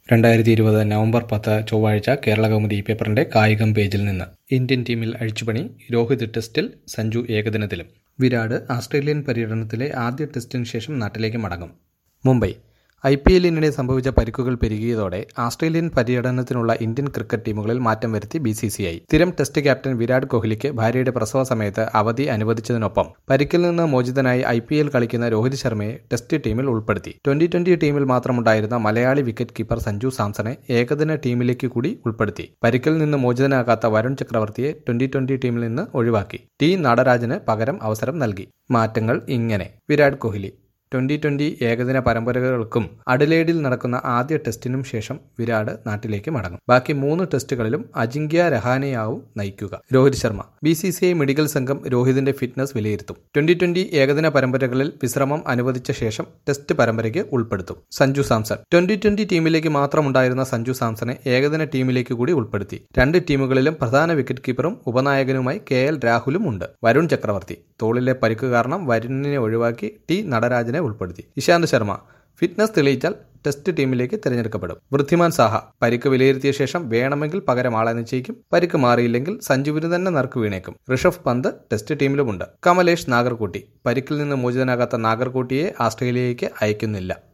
രണ്ടായിരത്തി ഇരുപത് നവംബർ പത്ത് ചൊവ്വാഴ്ച കേരളകൗമുദി പേപ്പറിന്റെ കായികം പേജിൽ നിന്ന് ഇന്ത്യൻ ടീമിൽ അഴിച്ചുപണി രോഹിത് ടെസ്റ്റിൽ സഞ്ജു ഏകദിനത്തിലും വിരാട് ആസ്ട്രേലിയൻ പര്യടനത്തിലെ ആദ്യ ടെസ്റ്റിന് ശേഷം നാട്ടിലേക്ക് മടങ്ങും മുംബൈ ഐ പി എല്ലിനിടെ സംഭവിച്ച പരിക്കുകൾ പെരുകിയതോടെ ആസ്ട്രേലിയൻ പര്യടനത്തിനുള്ള ഇന്ത്യൻ ക്രിക്കറ്റ് ടീമുകളിൽ മാറ്റം വരുത്തി ബി സി സി ഐ സ്ഥിരം ടെസ്റ്റ് ക്യാപ്റ്റൻ വിരാട് കോഹ്ലിക്ക് ഭാര്യയുടെ പ്രസവ സമയത്ത് അവധി അനുവദിച്ചതിനൊപ്പം പരിക്കിൽ നിന്ന് മോചിതനായി ഐ പി എൽ കളിക്കുന്ന രോഹിത് ശർമ്മയെ ടെസ്റ്റ് ടീമിൽ ഉൾപ്പെടുത്തി ട്വന്റി ട്വന്റി ടീമിൽ മാത്രമുണ്ടായിരുന്ന മലയാളി വിക്കറ്റ് കീപ്പർ സഞ്ജു സാംസണെ ഏകദിന ടീമിലേക്ക് കൂടി ഉൾപ്പെടുത്തി പരിക്കിൽ നിന്ന് മോചിതനാകാത്ത വരുൺ ചക്രവർത്തിയെ ട്വന്റി ട്വന്റി ടീമിൽ നിന്ന് ഒഴിവാക്കി ടി നടരാജന് പകരം അവസരം നൽകി മാറ്റങ്ങൾ ഇങ്ങനെ വിരാട് കോഹ്ലി ട്വന്റി ട്വന്റി ഏകദിന പരമ്പരകൾക്കും അഡലേഡിൽ നടക്കുന്ന ആദ്യ ടെസ്റ്റിനും ശേഷം വിരാട് നാട്ടിലേക്ക് മടങ്ങും ബാക്കി മൂന്ന് ടെസ്റ്റുകളിലും അജിങ്ക്യ രഹാനെയാവും നയിക്കുക Rohit Sharma B C C I medical സംഘം രോഹിതിന്റെ ഫിറ്റ്നസ് വിലയിരുത്തും ട്വന്റി ട്വന്റി ഏകദിന പരമ്പരകളിൽ വിശ്രമം അനുവദിച്ച ശേഷം ടെസ്റ്റ് പരമ്പരയ്ക്ക് ഉൾപ്പെടുത്തും സഞ്ജു സാംസൺ ട്വന്റി ട്വന്റി ടീമിലേക്ക് മാത്രമുണ്ടായിരുന്ന സഞ്ജു സാംസണെ ഏകദിന ടീമിലേക്ക് കൂടി ഉൾപ്പെടുത്തി രണ്ട് ടീമുകളിലും പ്രധാന വിക്കറ്റ് കീപ്പറും ഉപനായകനുമായി കെ എൽ രാഹുലും ഉണ്ട് വരുൺ ചക്രവർത്തി തോളിലെ പരിക്ക് കാരണം വരുണിനെ ഒഴിവാക്കി ടി നടരാജനെ ഉൾപ്പെടുത്തി ഇശാന്ത് ശർമ്മ ഫിറ്റ്നസ് തെളിയിച്ചാൽ ടെസ്റ്റ് ടീമിലേക്ക് തിരഞ്ഞെടുക്കപ്പെടും വൃദ്ധിമാൻ സാഹ പരിക്ക് വിലയിരുത്തിയ ശേഷം വേണമെങ്കിൽ പകരം ആളെ നിശ്ചയിക്കും പരിക്ക് മാറിയില്ലെങ്കിൽ സഞ്ജുവിന് തന്നെ നറുക്ക് വീണേക്കും ഋഷഭ് പന്ത് ടെസ്റ്റ് ടീമിലുമുണ്ട് കമലേഷ് നാഗർകോട്ടി പരിക്കിൽ നിന്ന് മോചിതനാകാത്ത നാഗർകോട്ടിയെ ആസ്ട്രേലിയയ്ക്ക് അയക്കുന്നില്ല